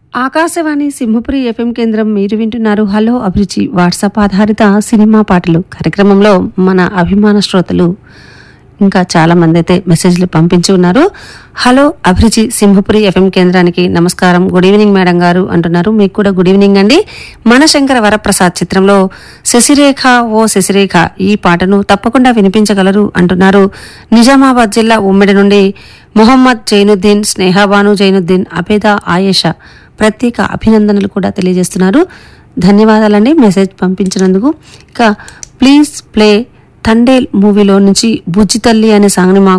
Akashvani Simhapuri FM కేంద్రం మీరు వింటున్నారు హలో అభిరుచి వాట్సాప్ ఆధారిత సినిమా పాటలు కార్యక్రమంలో మన అభిమాన శ్రోతలు ఇంకా చాలా మంది అయితే మెసేజ్లు పంపించి ఉన్నారు హలో అభిరుచి సింహపురి ఎఫ్ఎం కేంద్రానికి నమస్కారం గుడ్ ఈవినింగ్ మేడం గారు అంటున్నారు మీకు కూడా గుడ్ ఈవినింగ్ అండి మనశంకర వరప్రసాద్ చిత్రంలో శశిరేఖ ఓ శశిరేఖ ఈ పాటను తప్పకుండా వినిపించగలరు అంటున్నారు నిజామాబాద్ జిల్లా ఉమ్మిడి నుండి మొహమ్మద్ జైనుద్దీన్ స్నేహాబాను జైనుద్దీన్ అబేద ఆయేషా ప్రత్యేక అభినందనలు కూడా తెలియజేస్తున్నారు ధన్యవాదాలండి మెసేజ్ పంపించినందుకు ఇక ప్లీజ్ ప్లే తండేల్ మూవీలో నుంచి బుజ్జి తల్లి అనే సాంగ్ని మాకు